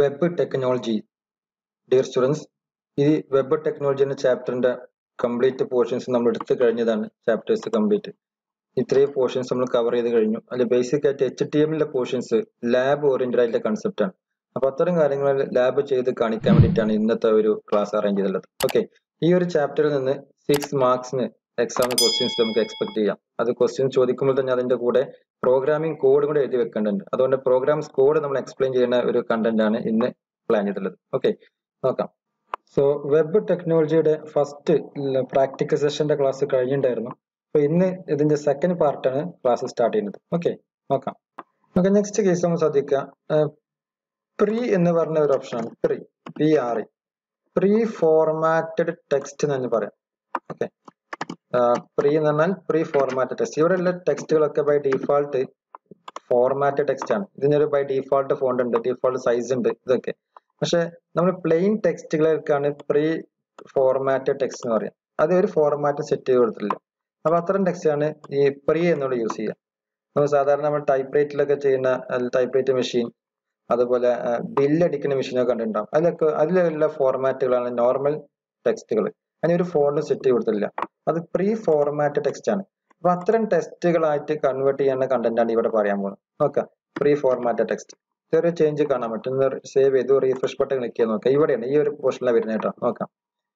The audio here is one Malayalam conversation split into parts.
വെബ് ടെക്നോളജി ഡിയർ സ്റ്റുഡൻസ് ഈ വെബ് ടെക്നോളജി എന്ന ചാപ്റ്ററിന്റെ കംപ്ലീറ്റ് പോർഷൻസ് നമ്മൾ എടുത്തു കഴിഞ്ഞതാണ് ചാപ്റ്റേഴ്സ് കംപ്ലീറ്റ് ഇത്രയും പോർഷൻസ് നമ്മൾ കവർ ചെയ്ത് കഴിഞ്ഞു അതിൽ ബേസിക് ആയിട്ട് എച്ച് ടി എമ്മിലെ പോർഷൻസ് ലാബ് ഓറിയന്റഡ് ആയിട്ടുള്ള കൺസെപ്റ്റ് ആണ് അപ്പൊ അത്തരം കാര്യങ്ങൾ ലാബ് ചെയ്ത് കാണിക്കാൻ വേണ്ടിയിട്ടാണ് ഇന്നത്തെ ഒരു ക്ലാസ് അറേഞ്ച് ചെയ്തിട്ടുള്ളത് ഓക്കെ ഈ ഒരു ചാപ്റ്ററിൽ നിന്ന് സിക്സ് മാർക്സിന് എക്സാം ക്വസ്റ്റ്യൻസ് നമുക്ക് എക്സ്പെക്ട് ചെയ്യാം അത് ക്വസ്റ്റ്യൻ ചോദിക്കുമ്പോൾ തന്നെ അതിന്റെ കൂടെ പ്രോഗ്രാമിംഗ് കോഡ് കൂടെ എഴുതി വെക്കേണ്ടതുണ്ട് അതുകൊണ്ട് പ്രോഗ്രാംസ് കോഡ് നമ്മൾ എക്സ്പ്ലെയിൻ ചെയ്യുന്ന ഒരു കണ്ടന്റ് ആണ് ഇന്ന് പ്ലാൻ ചെയ്തിട്ടുള്ളത് ഓക്കെ നോക്കാം സോ വെബ് ടെക്നോളജിയുടെ ഫസ്റ്റ് പ്രാക്ടിക്കൽ സെഷന്റെ ക്ലാസ് കഴിഞ്ഞിട്ടുണ്ടായിരുന്നു അപ്പൊ ഇന്ന് ഇതിന്റെ സെക്കൻഡ് പാർട്ടാണ് ക്ലാസ് സ്റ്റാർട്ട് ചെയ്യുന്നത് ഓക്കെ നോക്കാം ഓക്കെ നെക്സ്റ്റ് കേസ് നമ്മൾ ശ്രദ്ധിക്കുക പ്രീ എന്ന് പറഞ്ഞ ഒരു ഓപ്ഷനാണ് pre P R E pre formatted text എന്ന് പറയാം ഓക്കെ പ്രീ എന്ന് പറഞ്ഞാൽ പ്രീ ഫോർമാറ്റഡ് ടെക്സ്റ്റ് ഇവിടെയുള്ള ടെക്സ്റ്റുകളൊക്കെ ബൈ ഡീഫാൾട്ട് ഫോർമാറ്റഡ് ടെക്സ്റ്റ് ആണ് ഇതിനൊരു ബൈ ഡീഫാൾട്ട് ഫോണ്ട് ഉണ്ട് ഡീഫാൾട്ട് സൈസ് ഉണ്ട് ഇതൊക്കെ പക്ഷെ നമ്മൾ പ്ലെയിൻ ടെക്സ്റ്റുകൾക്കാണ് പ്രീ ഫോർമാറ്റഡ് ടെക്സ്റ്റ് എന്ന് പറയാം അത് ഒരു ഫോർമാറ്റ് സെറ്റ് ചെയ്ത് കൊടുത്തിട്ടില്ല അപ്പൊ അത്തരം ടെക്സ്റ്റ് ആണ് ഈ പ്രീ എന്നുള്ള യൂസ് ചെയ്യുക നമ്മൾ സാധാരണ നമ്മൾ ടൈപ്പ് റൈറ്റിലൊക്കെ ചെയ്യുന്ന ടൈപ്പ് റൈറ്റ് മെഷീൻ അതുപോലെ ബില്ല് അടിക്കുന്ന മെഷീനൊക്കെ കണ്ടിട്ടുണ്ടാവും അതിലൊക്കെ അതിലുള്ള ഫോർമാറ്റുകളാണ് നോർമൽ ടെക്സ്റ്റുകൾ അതിന് ഒരു ഫോണ്ട് സെറ്റ് ചെയ്ത് കൊടുത്തില്ല അത് പ്രീ ഫോർമാറ്റ് ടെക്സ്റ്റ് ആണ് അപ്പൊ അത്തരം ടെക്സ്റ്റുകളായിട്ട് കൺവേർട്ട് ചെയ്യുന്ന കണ്ടന്റ് ആണ് ഇവിടെ പറയാൻ പോകുന്നത് നോക്കാം പ്രീ ഫോർമാറ്റ് ടെക്സ്റ്റ് ചെറിയ ചേഞ്ച് കാണാൻ പറ്റും സേവ് ചെയ്തു റീഫ്രഷ് ബട്ടൺ ക്ലിക്ക് ചെയ്ത് നോക്കാം ഇവിടെയാണ് ഈ ഒരു പോർഷനിലാണ് വരുന്നത് കേട്ടോ നോക്കാം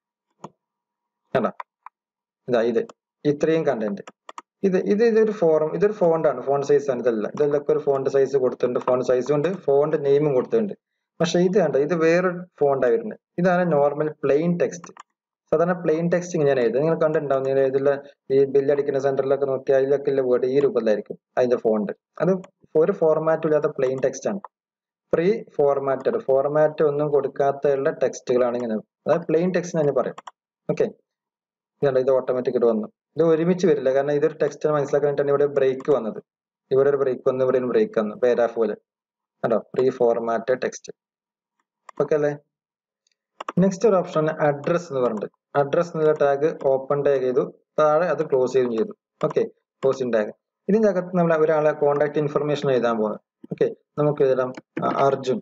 കണ്ടോ ഇതാ ഇത് ഇത്രയും കണ്ടന്റ് ഇത് ഇത് ഇതൊരു ഫോറം ഇതൊരു ഫോണ്ടാണ് ഫോണ്ട് സൈസ് ആണ് ഇതല്ല ഇതെല്ലാം ഒരു ഫോണ്ട് സൈസ് കൊടുത്തിട്ടുണ്ട് ഫോണ്ട് സൈസും ഉണ്ട് ഫോണ്ട് നെയിമും കൊടുത്തിട്ടുണ്ട് പക്ഷെ ഇത് കണ്ടോ ഇത് വേറൊരു ഫോണ്ടാണ് വരുന്നത് ഇതാണ് നോർമൽ പ്ലെയിൻ ടെക്സ്റ്റ് സാധാരണ പ്ലെയിൻ ടെക്സ്റ്റ് ഇങ്ങനെ എഴുതും നിങ്ങൾ കണ്ടിട്ടുണ്ടാവും നിങ്ങൾ ഇതിലെ ഈ ബില്ലടിക്കുന്ന സെന്ററിലൊക്കെ നോക്കി അതിലൊക്കെ ഉള്ള വേർഡ് ഈ രൂപത്തിലായിരിക്കും അതിന്റെ ഫോണ്ട് അത് ഒരു ഫോർമാറ്റും ഇല്ലാത്ത പ്ലെയിൻ ടെക്സ്റ്റ് ആണ് പ്രീ ഫോർമാറ്റഡ് ഫോർമാറ്റ് ഒന്നും കൊടുക്കാത്ത ടെക്സ്റ്റുകളാണ് ഇങ്ങനെ അതായത് പ്ലെയിൻ ടെക്സ്റ്റ് ഞാൻ പറയാം ഓക്കെ ഇതുണ്ട് ഇത് ഓട്ടോമാറ്റിക് ഇട്ട് വന്നു ഇത് ഒരുമിച്ച് വരില്ല കാരണം ഇതൊരു ടെക്സ്റ്റ് മനസ്സിലാക്കാൻ വേണ്ടിയിട്ടാണ് ഇവിടെ ബ്രേക്ക് വന്നത് ഇവിടെ ഒരു ബ്രേക്ക് വന്നു ഇവിടെ ഒരു ബ്രേക്ക് വന്നു പേരാഫ് പോലെ കണ്ടോ പ്രീ ഫോർമാറ്റ് ടെക്സ്റ്റ് ഓക്കെ അല്ലേ നെക്സ്റ്റ് ഒരു ഓപ്ഷൻ അഡ്രസ് എന്ന് പറഞ്ഞിട്ട് അഡ്രസ് എന്നുള്ള ടാഗ് ഓപ്പൺ ടാഗ് ചെയ്തു താഴെ അത് ക്ലോസ് ചെയ്യുകയും ചെയ്തു ഓക്കെ ക്ലോസിംഗ് ടാഗ് ഇതിന്റെ അകത്ത് നമ്മൾ ഒരാളെ കോണ്ടാക്ട് ഇൻഫർമേഷൻ എഴുതാൻ പോകുന്നത് ഓക്കെ നമുക്ക് എഴുതാം അർജുൻ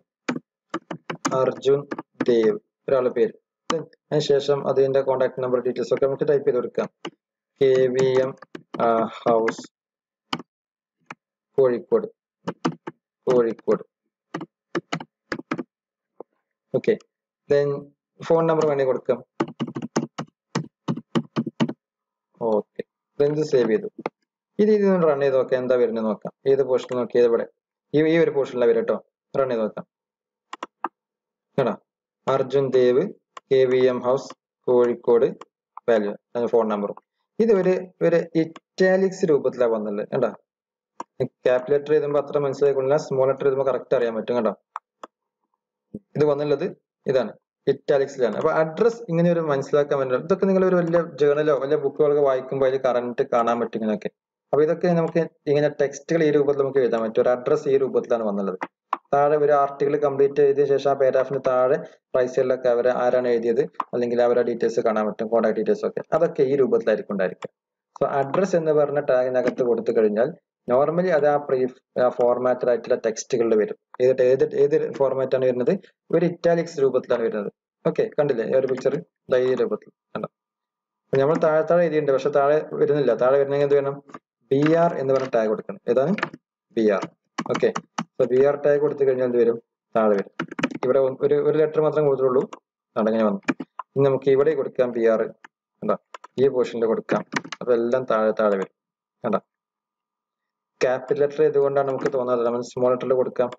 അർജുൻ ദേവ് ഒരാളുടെ പേര് അതിനുശേഷം അതിന്റെ കോണ്ടാക്ട് നമ്പർ ഡീറ്റെയിൽസ് ഒക്കെ നമുക്ക് ടൈപ്പ് ചെയ്ത് കൊടുക്കാം K V M house Kozhikode Kozhikode okay then phone number വേണമെങ്കിൽ കൊടുക്കാം ഓക്കെ ദെൻ ഇത് സേവ് ചെയ്തു ഈ രീതിയിൽ നിന്ന് റൺ ചെയ്ത് നോക്കാം എന്താ വരുന്നത് നോക്കാം ഏത് പോർഷൻ നോക്കിയത് ഇവിടെ ഈ ഈ ഒരു പോർഷനിലാണ് വരും കേട്ടോ റൺ ചെയ്ത് നോക്കാം കേടാ Arjun Dev K V M house Kozhikode value phone നമ്പറും ഇത് ഒരു ഒരു ഇറ്റാലിക്സ് രൂപത്തിലാണ് വന്നുള്ളത് കേട്ടാ ക്യാപ് ലെറ്റർ എഴുതുമ്പോൾ അത്ര മനസ്സിലാക്കില്ല സ്മോൾ ലെറ്റർ എഴുതുമ്പോൾ കറക്റ്റ് അറിയാൻ പറ്റും കേട്ടോ ഇത് വന്നുള്ളത് ഇതാണ് ഇറ്റാലിക്സിലാണ് അപ്പൊ അഡ്രസ് ഇങ്ങനെ ഒരു മനസ്സിലാക്കാൻ പറ്റില്ല ഇതൊക്കെ നിങ്ങൾ ഒരു വലിയ ജേണലോ വലിയ ബുക്കുകളൊക്കെ വായിക്കുമ്പോൾ അതിൽ കറണ്ട് കാണാൻ പറ്റും ഇങ്ങനെയൊക്കെ അപ്പൊ ഇതൊക്കെ നമുക്ക് ഇങ്ങനെ ടെക്സ്റ്റുകൾ ഈ രൂപത്തിൽ നമുക്ക് എഴുതാൻ പറ്റും ഒരു അഡ്രസ് ഈ രൂപത്തിലാണ് വന്നുള്ളത് താഴെ ഒരു ആർട്ടിക്കിൾ കംപ്ലീറ്റ് ചെയ്ത ശേഷം ആ പാരാഗ്രാഫിന് താഴെ റൈറ്റ് സൈഡിലൊക്കെ അവർ ആരാണ് എഴുതിയത് അല്ലെങ്കിൽ അവരുടെ ഡീറ്റെയിൽസ് കാണാൻ പറ്റും കോൺടാക്ട് ഡീറ്റെയിൽസ് ഒക്കെ അതൊക്കെ ഈ രൂപത്തിലായിരിക്കും ഉണ്ടായിരിക്കുക സോ അഡ്രസ് എന്ന് പറഞ്ഞ ടാഗിനകത്ത് കൊടുത്തു കഴിഞ്ഞാൽ നോർമലി അത് ആ പ്രീ ഫോർമാറ്റഡ് ആയിട്ടുള്ള ടെക്സ്റ്റുകളിൽ വരും ഏത് ഏത് ഏത് ഫോർമാറ്റ് ആണ് വരുന്നത് ഒരു ഇറ്റാലിക്സ് രൂപത്തിലാണ് വരുന്നത് ഓക്കെ കണ്ടില്ലേ ഈ ഒരു പിക്ചർ ഈ രൂപത്തിൽ കണ്ടോ നമ്മൾ താഴെ താഴെ എഴുതിയിട്ടുണ്ട് പക്ഷെ താഴെ വരുന്നില്ല താഴെ വരുന്നെങ്കിൽ എന്ത് വേണം ബി ആർ എന്ന് പറഞ്ഞ ടാഗ് കൊടുക്കണം ഏതാണ് B R okay so B R tag കൊടുത്തു കഴിഞ്ഞാൽ എന്ത് വരും താഴെ വരും ഇവിടെ ഒരു ഒരു ലെറ്റർ മാത്രം കൊടുത്തിട്ടുള്ളൂ അങ്ങനെ വന്നു ഇനി നമുക്ക് ഇവിടെ കൊടുക്കാം ബി ആർ കണ്ടോ ഈ പോർഷനിൽ കൊടുക്കാം അപ്പൊ എല്ലാം താഴെ താഴെ വരും കണ്ടോ ക്യാപിറ്റൽ ലെറ്റർ ഇതുകൊണ്ടാണ് നമുക്ക് തോന്നാറ് നമ്മൾ സ്മോൾ ലെറ്ററിൽ കൊടുക്കാം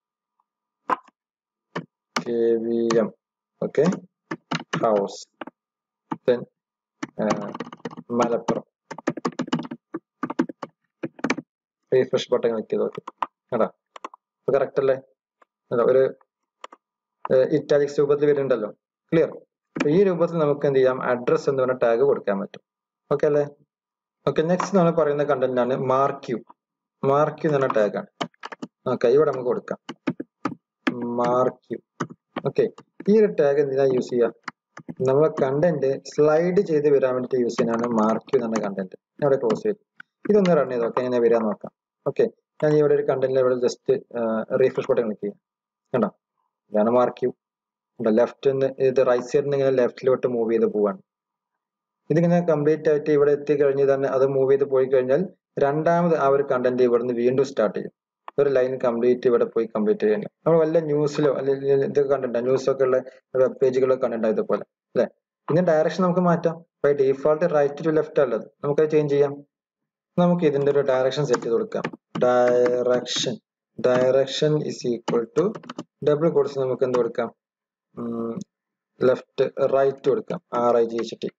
K V M okay house then Malappuram refresh button click ചെയ്ത് നോക്കി കേടാ അപ്പൊ കറക്റ്റ് അല്ലേ ഒരു ഇറ്റാലിക്സ് രൂപത്തിൽ വരുന്നുണ്ടല്ലോ ക്ലിയർ ഈ രൂപത്തിൽ നമുക്ക് എന്ത് ചെയ്യാം അഡ്രസ് എന്ന് പറഞ്ഞ ടാഗ് കൊടുക്കാൻ പറ്റും ഓക്കെ അല്ലേ ഓക്കെ നെക്സ്റ്റ് നമ്മൾ പറയുന്ന കണ്ടന്റ് ആണ് മാർക്യൂ മാർക്യൂ എന്ന് പറഞ്ഞ ടാഗ് ആണ് ഓക്കെ ഇവിടെ നമുക്ക് കൊടുക്കാം മാർക്യൂ ഓക്കെ ഈ ഒരു ടാഗ് എന്തിനാ യൂസ് ചെയ്യുക നമ്മളെ കണ്ടന്റ് സ്ലൈഡ് ചെയ്ത് വരാൻ വേണ്ടിയിട്ട് യൂസ് ചെയ്യാനാണ് മാർക്യൂ എന്ന് പറഞ്ഞ കണ്ടന്റ് ഇവിടെ ക്ലോസ് ചെയ്തു ഇതൊന്ന് റൺ ചെയ്ത് നോക്കാം എങ്ങനെ വരാൻ നോക്കാം ഓക്കെ ഞാൻ ഇവിടെ ഒരു കണ്ടന്റ് ഇവിടെ ജസ്റ്റ് റീഫ്രഷ് ബട്ടൺ ക്ലിക്ക് ചെയ്യാം കണ്ടോ ഇതാണ് മാർക്ക് യു ലെഫ്റ്റ് ഇത് റൈറ്റ് സൈഡിൽ നിന്ന് ഇങ്ങനെ ലെഫ്റ്റിലോട്ട് മൂവ് ചെയ്ത് പോവാണ് ഇതിങ്ങനെ കംപ്ലീറ്റ് ആയിട്ട് ഇവിടെ എത്തിക്കഴിഞ്ഞ് തന്നെ അത് മൂവ് ചെയ്ത് പോയി കഴിഞ്ഞാൽ രണ്ടാമത് ആ ഒരു കണ്ടന്റ് ഇവിടുന്ന് വീണ്ടും സ്റ്റാർട്ട് ചെയ്യും ഒരു ലൈൻ കംപ്ലീറ്റ് ഇവിടെ പോയി കംപ്ലീറ്റ് ചെയ്യുന്നത് നമ്മൾ വല്ല ന്യൂസിലോ അല്ലെങ്കിൽ ഇതൊക്കെ കണ്ടിട്ടുണ്ടോ ന്യൂസൊക്കെ ഉള്ള വെബ് പേജുകളൊക്കെ കണ്ടിട്ടുണ്ടോ ഇതുപോലെ അല്ലെ ഇതിന്റെ ഡയറക്ഷൻ നമുക്ക് മാറ്റാം by default right to left ഉള്ളത് നമുക്കത് ചേഞ്ച് ചെയ്യാം നമുക്ക് ഇതിന്റെ ഒരു ഡയറക്ഷൻ സെറ്റ് ചെയ്ത് കൊടുക്കാം direction direction is equal to double കൊടുത്ത് നമുക്ക് എന്ത് കൊടുക്കാം ലെഫ്റ്റ് റൈറ്റ് കൊടുക്കാം R I G H T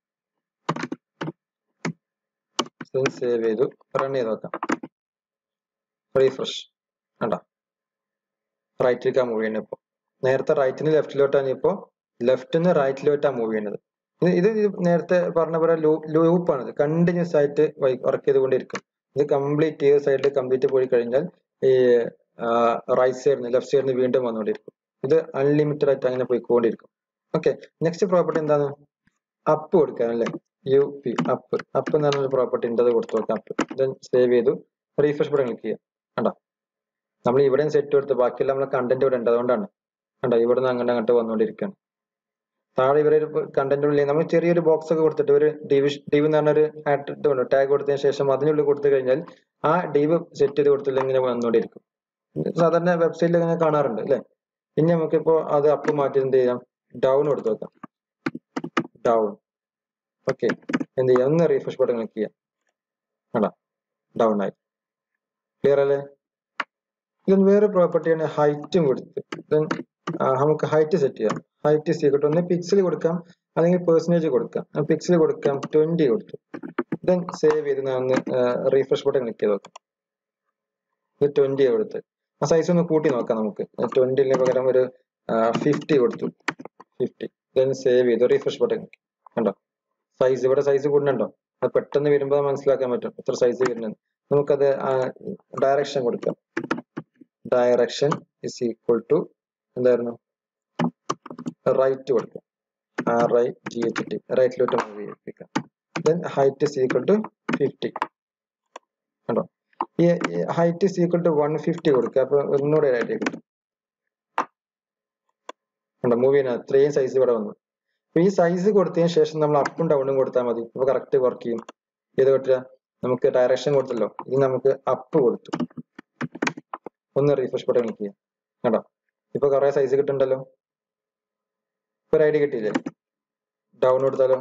save ചെയ്തു റൺ ചെയ്ത് നോക്കാം റീഫ്രഷ് കണ്ട റൈറ്റിലേക്കാണ് മൂവ് ചെയ്യുന്നത് ഇപ്പോൾ നേരത്തെ റൈറ്റിന് ലെഫ്റ്റിലോട്ടാണ് ഇപ്പോൾ ലെഫ്റ്റിന്ന് റൈറ്റിലോട്ടാണ് മൂവ് ചെയ്യുന്നത് ഇത് ഇത് നേരത്തെ പറഞ്ഞ പോലെ ലൂപ്പാണ് ഇത് കണ്ടിന്യൂസ് ആയിട്ട് വർക്ക് ചെയ്തുകൊണ്ടിരിക്കും ഇത് കംപ്ലീറ്റ് ഈ സൈഡിൽ കംപ്ലീറ്റ് പോയി കഴിഞ്ഞാൽ ഈ റൈറ്റ് സൈഡിന് ലെഫ്റ്റ് സൈഡിന് വീണ്ടും വന്നുകൊണ്ടിരിക്കും ഇത് അൺലിമിറ്റഡ് ആയിട്ട് അങ്ങനെ പോയിക്കൊണ്ടിരിക്കും ഓക്കെ നെക്സ്റ്റ് പ്രോപ്പർട്ടി എന്താണ് അപ്പ് കൊടുക്കാൻ അല്ലേ യു പി അപ്പ് അപ്പ് എന്ന് പറഞ്ഞൊരു പ്രോപ്പർട്ടി ഉണ്ട് അത് കൊടുത്തു നോക്കാം അപ്പ് ദെൻ സേവ് ചെയ്തു റീഫ്രഷ് ബട്ടൺ ക്ലിക്ക് ചെയ്യാം കണ്ടോ നമ്മൾ ഇവിടെയും സെറ്റ് കൊടുത്ത് ബാക്കിയെല്ലാം നമ്മളെ കണ്ടന്റ് ഇവിടെ ഉണ്ട് അതുകൊണ്ടാണ് കണ്ടോ ഇവിടുന്ന് അങ്ങനെ അങ്ങോട്ട് വന്നുകൊണ്ടിരിക്കുകയാണ് താഴെ ഇവരെ കണ്ടന്റ് ഉള്ളിൽ നമ്മൾ ചെറിയൊരു ബോക്സ് ഒക്കെ കൊടുത്തിട്ട് ഒരു ഡിവിഷ് ഡിവ് എന്ന് പറഞ്ഞൊരു ഇതുണ്ട് ടാഗ് കൊടുത്തതിന് ശേഷം അതിനുള്ളിൽ കൊടുത്തു കഴിഞ്ഞാൽ ആ ഡിവ് സെറ്റ് ചെയ്ത് കൊടുത്തില്ല ഇങ്ങനെ വന്നുകൊണ്ടിരിക്കും സാധാരണ വെബ്സൈറ്റിൽ ഇങ്ങനെ കാണാറുണ്ട് അല്ലെ ഇനി നമുക്കിപ്പോ അത് അപ്പ് മാറ്റി എന്ത് ചെയ്യാം ഡൗൺ കൊടുത്തു വെക്കാം ഡൗൺ ഓക്കെ എന്ത് ചെയ്യാം ഒന്ന് റീഫ്രഷ് ബട്ടൺ ക്ലിക്ക് ചെയ്യാം കണ്ടാ ഡൗൺ ആയി ക്ലിയർ അല്ലേ ഇതിന് വേറെ പ്രോപ്പർട്ടിയാണ് ഹൈറ്റും കൊടുത്ത് ദെൻ നമുക്ക് ഹൈറ്റ് സെറ്റ് ചെയ്യാം ഹൈറ്റ് സീക്രട്ട് ഒന്ന് പിക്സൽ കൊടുക്കാം അല്ലെങ്കിൽ പെർസെൻറ്റേജ് കൊടുക്കാം പിക്സൽ കൊടുക്കാം ട്വന്റി കൊടുത്തു ദെൻ സേവ് ചെയ്ത് ഞാൻ ഒന്ന് റീഫ്രഷ് ബട്ടൺ ക്ലിക്ക് ചെയ്ത് നോക്കാം ഇത് ട്വന്റി കൊടുത്ത് ആ സൈസ് ഒന്ന് കൂട്ടി നോക്കാം നമുക്ക് ട്വന്റിന് പകരം ഒരു ഫിഫ്റ്റി കൊടുത്തു ഫിഫ്റ്റി ദെൻ സേവ് ചെയ്തു റീഫ്രഷ് ബട്ടൺ കണ്ടോ സൈസ് ഇവിടെ സൈസ് കൂടുന്നുണ്ടോ അത് പെട്ടെന്ന് വരുമ്പോൾ മനസ്സിലാക്കാൻ പറ്റും എത്ര സൈസ് വരുന്നത് നമുക്കത് ഡയറക്ഷൻ കൊടുക്കാം ഡയറക്ഷൻ ഇസ് ഈക്വൽ ടു എന്തായിരുന്നു റൈറ്റ് കൊടുക്കാം R I G H T റൈറ്റിലോട്ട് മൂവ് ചെയ്യിപ്പിക്കാം then height is equal to fifty കണ്ടോ ഈ height is equal to one fifty കൊടുക്കുക അപ്പൊ ഒന്നുകൂടെ ആയിട്ട് കിട്ടും കണ്ടോ മൂവ് ചെയ്യുന്ന അത്രയും സൈസ് ഇവിടെ വന്നു അപ്പൊ ഈ സൈസ് കൊടുത്തതിന് ശേഷം നമ്മൾ അപ്പും ഡൗണും കൊടുത്താൽ മതി അപ്പൊ കറക്റ്റ് വർക്ക് ചെയ്യും ഏത് പറ്റുക നമുക്ക് ഡയറക്ഷൻ കൊടുത്തല്ലോ ഇത് നമുക്ക് അപ്പ് കൊടുത്തു ഒന്ന് റീഫ്രഷ് ബട്ടൺ ക്ലിക്ക് ചെയ്യാം കണ്ടോ ഇപ്പൊ കുറെ സൈസ് കിട്ടുന്നുണ്ടല്ലോ ഒരു ഐഡിയ കിട്ടിയില്ലേ ഡൗൺ കൊടുത്താലോ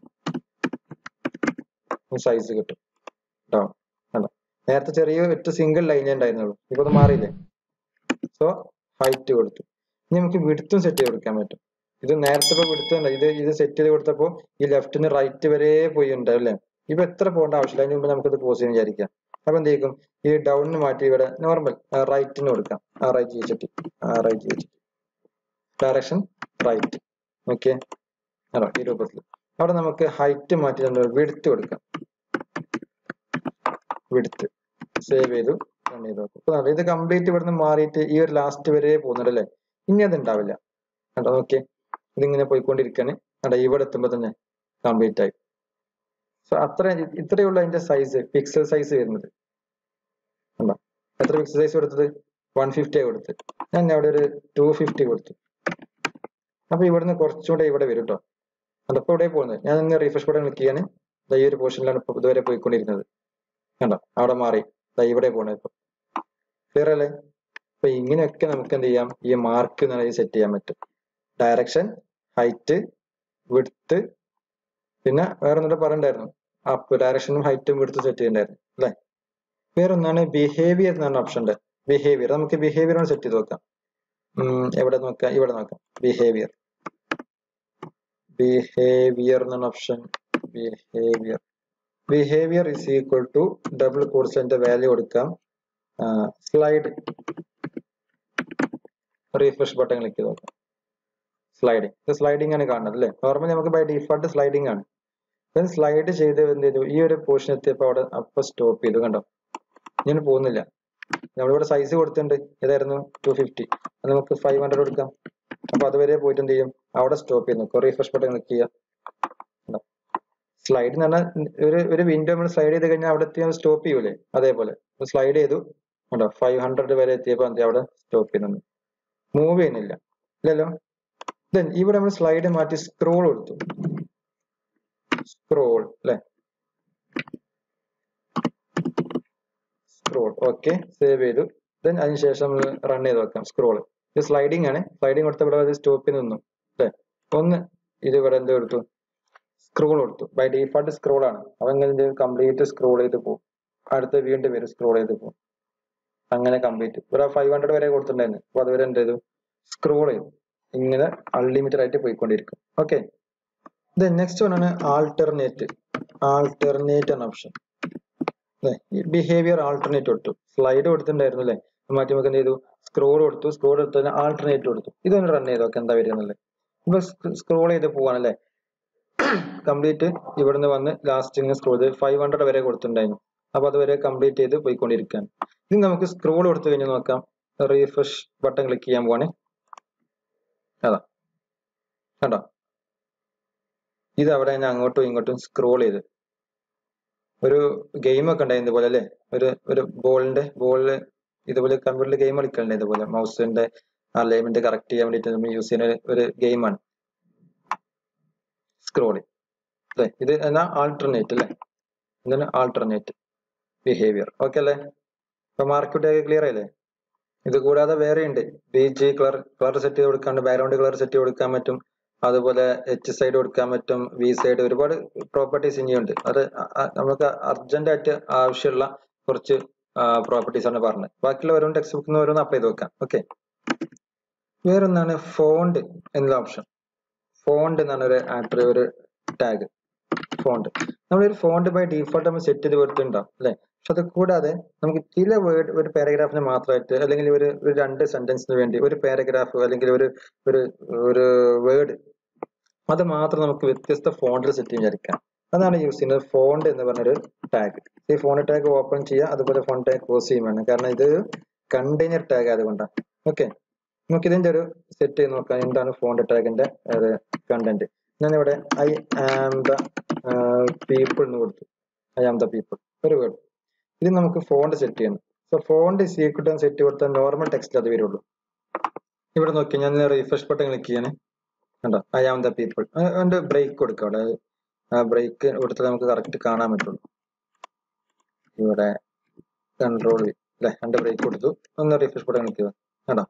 സൈസ് കിട്ടും ഡൗൺ കണ്ടോ നേരത്തെ ചെറിയ ഒറ്റ സിംഗിൾ ലൈനേ ഉണ്ടായിരുന്നുള്ളൂ ഇപ്പൊ അത് മാറിയില്ലേ സോ ഹൈറ്റ് കൊടുത്തു ഇനി നമുക്ക് വിടുത്തും സെറ്റ് ചെയ്ത് കൊടുക്കാൻ പറ്റും ഇത് നേരത്തെ ഇപ്പൊ വിടുത്തുണ്ട് ഇത് ഇത് സെറ്റ് ചെയ്ത് കൊടുത്തപ്പോ ഈ ലെഫ്റ്റിന് റൈറ്റ് വരെ പോയി ഉണ്ടാവും അല്ലേ ഇപ്പൊ എത്ര പോകേണ്ട ആവശ്യമില്ല അതിന് മുമ്പ് നമുക്കിത് പോസ് ചെയ്യാൻ വിചാരിക്കാം അപ്പൊ എന്ത് ചെയ്യും ഈ ഡൗണിന് മാറ്റി ഇവിടെ നോർമൽ റൈറ്റിന് കൊടുക്കാം R I G H T R I G H T direction right okay ആണോ ഈ രൂപത്തിൽ അവിടെ നമുക്ക് ഹൈറ്റ് മാറ്റി നമ്മൾ വിടുത്ത് കൊടുക്കാം വിടുത്ത് സേവ് ചെയ്തു റൺ ചെയ്ത് നോക്കും ഇപ്പൊ ഇത് കംപ്ലീറ്റ് ഇവിടുന്ന് മാറിയിട്ട് ഈ ഒരു ലാസ്റ്റ് വരെ പോകുന്നുണ്ട് അല്ലേ ഇനി അത് ഉണ്ടാവില്ല കണ്ടോ ഓക്കെ ഇതിങ്ങനെ പോയിക്കൊണ്ടിരിക്കാണ് കണ്ടോ ഇവിടെ എത്തുമ്പോ തന്നെ കംപ്ലീറ്റ് ആയി സോ അത്ര ഇത്രയുള്ള അതിന്റെ സൈസ് പിക്സൽ സൈസ് വരുന്നത് കണ്ടോ എത്ര പിക്സൽ സൈസ് കൊടുത്തത് വൺ ഫിഫ്റ്റി കൊടുത്ത് ഞാൻ അവിടെ ഒരു ടു ഫിഫ്റ്റി കൊടുത്തു അപ്പൊ ഇവിടുന്ന് കുറച്ചുകൂടെ ഇവിടെ വരും കേട്ടോ അതപ്പോ ഇവിടെ പോകുന്നത് ഞാൻ ഒന്ന് റീഫ്രഷ് ബട്ടൺ ക്ലിക്ക് ചെയ്യാണ് ഈ ഒരു പോർഷനിലാണ് ഇപ്പൊ ഇതുവരെ പോയിക്കൊണ്ടിരുന്നത് കണ്ടോ അവിടെ മാറി ഇവിടെ പോണത് ഇപ്പൊ ക്ലിയർ അല്ലേ അപ്പൊ ഇങ്ങനെയൊക്കെ നമുക്ക് എന്ത് ചെയ്യാം ഈ മാർക്ക് എന്നുള്ളത് സെറ്റ് ചെയ്യാൻ പറ്റും ഡയറക്ഷൻ ഹൈറ്റ് വിടുത്ത് പിന്നെ വേറെ ഒന്നുകൂടെ പറയണ്ടായിരുന്നു അപ്പ് ഡയറക്ഷനും ഹൈറ്റും വിടുത്ത് സെറ്റ് ചെയ്യണ്ടായിരുന്നു അല്ലെ വേറെ ഒന്നാണ് ബിഹേവിയർ എന്നാണ് ഓപ്ഷൻ ഉണ്ട് ബിഹേവിയർ നമുക്ക് ബിഹേവിയർ ആണ് സെറ്റ് ചെയ്ത് നോക്കാം എവിടെ നോക്കാം ഇവിടെ നോക്കാം ബിഹേവിയർ ബിഹേവിയർ എന്നാണ് option behaviour behaviour is equal to double കോഴ്സിന്റെ വാല്യൂ കൊടുക്കാം സ്ലൈഡ് റീഫ്രഷ് ബട്ടൺ ക്ലിക്ക് ചെയ്ത് നോക്കാം സ്ലൈഡിങ് ഇത് സ്ലൈഡിംഗ് ആണ് കാണുന്നത് അല്ലേ നോർമലി നമുക്ക് ബൈ ഡിഫോൾട്ട് സ്ലൈഡിംഗ് ആണ് ഇപ്പം സ്ലൈഡ് ചെയ്ത് എന്ത് ചെയ്തു ഈ ഒരു പോർഷൻ എത്തിയപ്പോൾ അവിടെ അപ്പൊ സ്റ്റോപ്പ് ചെയ്തു കണ്ടോ ഞാൻ പോകുന്നില്ല നമ്മളിവിടെ സൈസ് കൊടുത്തിട്ടുണ്ട് ഏതായിരുന്നു ടു ഫിഫ്റ്റി അത് നമുക്ക് ഫൈവ് ഹൺഡ്രഡ് കൊടുക്കാം അപ്പൊ അതുവരെ പോയിട്ട് എന്ത് ചെയ്യും അവിടെ സ്റ്റോപ്പ് ചെയ്യുന്നു റീഫ്രഷ് ബട്ടൺ ക്ലിക്ക് ചെയ്യാം സ്ലൈഡ് എന്ന് പറഞ്ഞാൽ ഒരു ഒരു വിൻഡോ നമ്മൾ സ്ലൈഡ് ചെയ്ത് കഴിഞ്ഞാൽ അവിടെ എത്തി സ്റ്റോപ്പ് ചെയ്യൂലേ അതേപോലെ സ്ലൈഡ് ചെയ്തു കണ്ടോ ഫൈവ് ഹൺഡ്രഡ് വരെ എത്തിയപ്പോൾ എന്ത് അവിടെ സ്റ്റോപ്പ് ചെയ്യുന്നു മൂവ് ചെയ്യുന്നില്ല ഇല്ലല്ലോ ദെൻ ഇവിടെ നമ്മൾ സ്ലൈഡ് മാറ്റി സ്ക്രോൾ കൊടുത്തു സ്ക്രോൾ അല്ലെ സ്ക്രോൾ ഓക്കെ സേവ് ചെയ്തു ദെൻ അതിനുശേഷം നമ്മൾ റൺ ചെയ്ത് വെക്കാം സ്ക്രോൾ ഇത് സ്ലൈഡിംഗ് ആണ് സ്ലൈഡിംഗ് കൊടുത്ത ഇവിടെ സ്റ്റോപ്പിൽ നിന്നു അല്ലെ ഒന്ന് ഇത് ഇവിടെ എന്ത് കൊടുത്തു സ്ക്രോൾ കൊടുത്തു ബൈ ഡീഫാൾട്ട് സ്ക്രോൾ ആണ് അതങ്ങനെ കംപ്ലീറ്റ് സ്ക്രോൾ ചെയ്ത് പോകും അടുത്ത് വീണ്ടും വരും സ്ക്രോൾ ചെയ്ത് പോകും അങ്ങനെ കംപ്ലീറ്റ് ഇവിടെ ഫൈവ് ഹൺഡ്രഡ് വരെ കൊടുത്തിട്ടുണ്ടായിരുന്നു അപ്പൊ അതുവരെ എന്ത് ചെയ്തു സ്ക്രോൾ ചെയ്തു ഇങ്ങനെ അൺലിമിറ്റഡ് ആയിട്ട് പോയിക്കൊണ്ടിരിക്കും ഓക്കെ ദെൻ നെക്സ്റ്റ് വൺ ആണ് ആൾട്ടർനേറ്റ് ആൾട്ടർനേറ്റ് എന്ന ഓപ്ഷൻ ബിഹേവിയർ ആൾട്ടർനേറ്റ് കൊടുത്തു സ്ലൈഡ് കൊടുത്തിട്ടുണ്ടായിരുന്നു അല്ലേ മാറ്റി നമുക്ക് എന്ത് ചെയ്തു സ്ക്രോൾ കൊടുത്തു സ്ക്രോൾ എടുത്തതിന് ആൾട്ടർനേറ്റ് കൊടുത്തു ഇതൊന്ന് റൺ ചെയ്ത് നോക്കാം എന്താ വരുന്നത് ഇപ്പൊ സ്ക്രോൾ ചെയ്ത് പോവാണല്ലേ കംപ്ലീറ്റ് ഇവിടുന്ന് വന്ന് ലാസ്റ്റ് ഇങ്ങനെ സ്ക്രോൾ ചെയ്ത് ഫൈവ് ഹൺഡ്രഡ് വരെ കൊടുത്തിട്ടുണ്ടായിരുന്നു അപ്പൊ അതുവരെ കംപ്ലീറ്റ് ചെയ്ത് പോയിക്കൊണ്ടിരിക്കുകയാണ് ഇനി നമുക്ക് സ്ക്രോൾ കൊടുത്തു കഴിഞ്ഞ് നോക്കാം റീഫ്രഷ് ബട്ടൺ ക്ലിക്ക് ചെയ്യാൻ പോവാണ് അതാ കണ്ടോ ഇത് അവിടെ ഞാൻ അങ്ങോട്ടും ഇങ്ങോട്ടും സ്ക്രോൾ ചെയ്ത് ഒരു ഗെയിം ഒക്കെ ഉണ്ടായി ഇതുപോലെ അല്ലേ ഒരു ഒരു ബോളിന്റെ ബോളില് ഇതുപോലെ കമ്പ്യൂട്ടറിൽ ഗെയിം കളിക്കലുണ്ട് ഇതുപോലെ മൗസിന്റെ അലൈൻമെന്റ് കറക്റ്റ് ചെയ്യാൻ വേണ്ടിയിട്ട് നമ്മൾ യൂസ് ചെയ്യുന്ന ഒരു ഗെയിമാണ് സ്ക്രോളിംഗ് അല്ലേ ഇത് എന്നാ ആൾട്ടർനേറ്റ് അല്ലേ ഇതാണ് ആൾട്ടർനേറ്റ് ബിഹേവിയർ ഓക്കെ അല്ലേ ഇപ്പൊ മാർക്കറ്റ് ക്ലിയർ ആയില്ലേ ഇത് കൂടാതെ വേറെ ഉണ്ട് B G colour colour set ചെയ്ത് കൊടുക്കാണ്ട് ബാക്ക്ഗ്രൗണ്ട് കളർ സെറ്റ് ചെയ്ത് കൊടുക്കാൻ പറ്റും അതുപോലെ എച്ച് സൈഡ് കൊടുക്കാൻ പറ്റും വി സൈഡ് ഒരുപാട് പ്രോപ്പർട്ടീസ് ഇനിയുണ്ട് അത് നമുക്ക് അർജന്റ് ആയിട്ട് ആവശ്യമുള്ള കുറച്ച് പ്രോപ്പർട്ടീസ് ആണ് പറഞ്ഞത് ബാക്കിയുള്ള ഓരോ ടെക്സ്റ്റ് ബുക്കിൽ നിന്ന് ഓരോന്ന് അപ്ലൈ ചെയ്ത് വെക്കാം ഓക്കെ വേറൊന്നാണ് ഫോണ്ട് എന്നുള്ള ഓപ്ഷൻ ഫോണ്ട് എന്നാണ് ഒരു ആട്രി ഒരു ടാഗ് ഫോണ്ട് നമ്മളൊരു ഫോണ്ട് ബൈ ഡീഫോൾട്ട് നമ്മൾ സെറ്റ് ചെയ്ത് കൊടുത്തിട്ടുണ്ടാവും അല്ലെ പക്ഷെ അത് കൂടാതെ നമുക്ക് ചില വേർഡ് ഒരു പാരഗ്രാഫിന് മാത്രമായിട്ട് അല്ലെങ്കിൽ ഒരു ഒരു രണ്ട് സെന്റൻസിന് വേണ്ടി ഒരു പാരഗ്രാഫ് അല്ലെങ്കിൽ ഒരു ഒരു ഒരു വേർഡ് അത് മാത്രം നമുക്ക് വ്യത്യസ്ത ഫോണ്ടിൽ സെറ്റ് വിചാരിക്കാം അതാണ് യൂസ് ചെയ്യുന്നത് ഫോണ്ട് എന്ന് പറഞ്ഞൊരു ടാഗ് ഈ ഫോണ്ട് ടാഗ് ഓപ്പൺ ചെയ്യുക അതുപോലെ ഫോണ്ട് ടാഗ് ക്ലോസ് ചെയ്യും വേണം കാരണം ഇത് കണ്ടെയ്നർ ടാഗ് ആയതുകൊണ്ടാണ് ഓക്കെ നമുക്ക് ഇതിന്റെ ഒരു സെറ്റ് ചെയ്ത് നോക്കാം എന്താണ് ഫോണ്ട് ടാഗിന്റെ കണ്ടന്റ് ഞാനിവിടെ ഐ ആം ദ പീപ്പിൾ എന്ന് കൊടുത്തു ഐ ആം ദ പീപ്പിൾ ഒരു വേർഡ് ഇത് നമുക്ക് ഫോണ്ട് സെറ്റ് ചെയ്യണം സോ ഫോണ്ട് സീക്വട്ടൻ സെറ്റ് കൊടുത്താൽ നോർമൽ ടെക്സ്റ്റ് അത് വരുള്ളൂ ഇവിടെ നോക്കി ഞാൻ റീഫ്രഷ് ബട്ടൺ ക്ലിക്ക് ചെയ്യണേ കണ്ടോ ഐ ആം ദ പീപ്പിൾ അതിന്റെ ബ്രേക്ക് കൊടുക്കുക അവിടെ ബ്രേക്ക് കൊടുത്താൽ നമുക്ക് കറക്റ്റ് കാണാൻ പറ്റുള്ളൂ ഇവിടെ കൺട്രോൾ അല്ലെ രണ്ട് ബ്രേക്ക് കൊടുത്തു ഒന്ന് റീഫ്രഷ് ബട്ടൺ ക്ലിക്ക് ചെയ്യുക കണ്ടോ